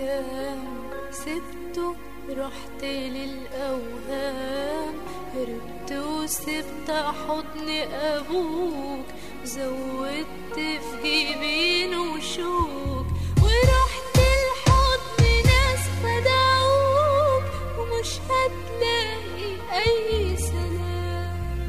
كان سبته رحت للأوهام هربت وسبت حضن أبوك زودت في جبينه شوك ورحت لحضن ناس خدعوك ومش هتلاقي أي سلام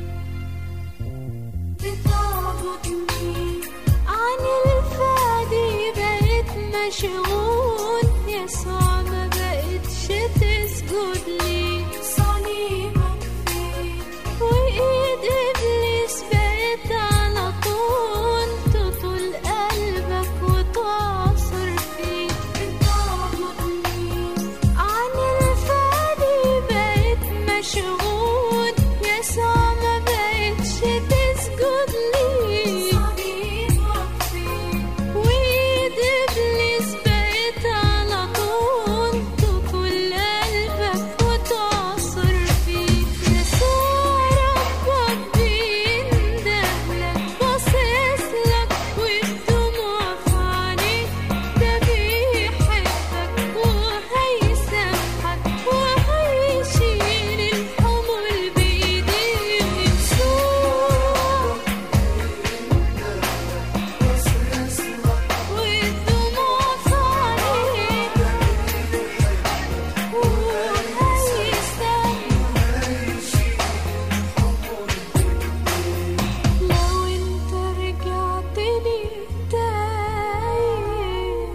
بتعبدني عن الفادي بقيت مشغول يسوع ما بقتش تسجد لي صليبك فين وايد ابليس بقت على طول تطول قلبك وتعصر فيه بتعبدني عن الفادي بقيت مشغول يسوع ما بقتش تسجد لي صليبك فين وايد ابليس بقت على طول تطول قلبك وتعصر فيك يسوع ربك بيندهلك باصص لك والدموع في عينيك ده بيحبك وهيسامحك وهيشيل الحمل بايديه يسوع والدموع في عينيك لو انت رجعت لي تايه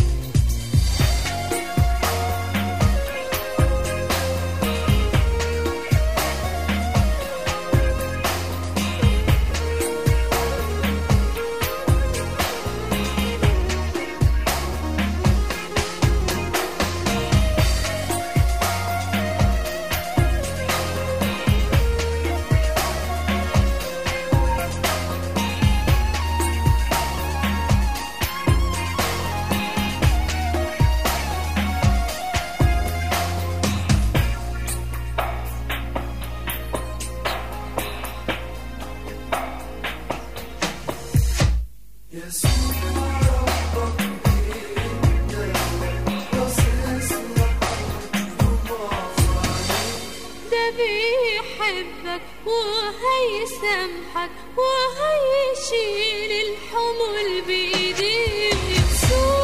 ده بيحبك وهيسامحك وهيشيل الحمل بإيديه يسوع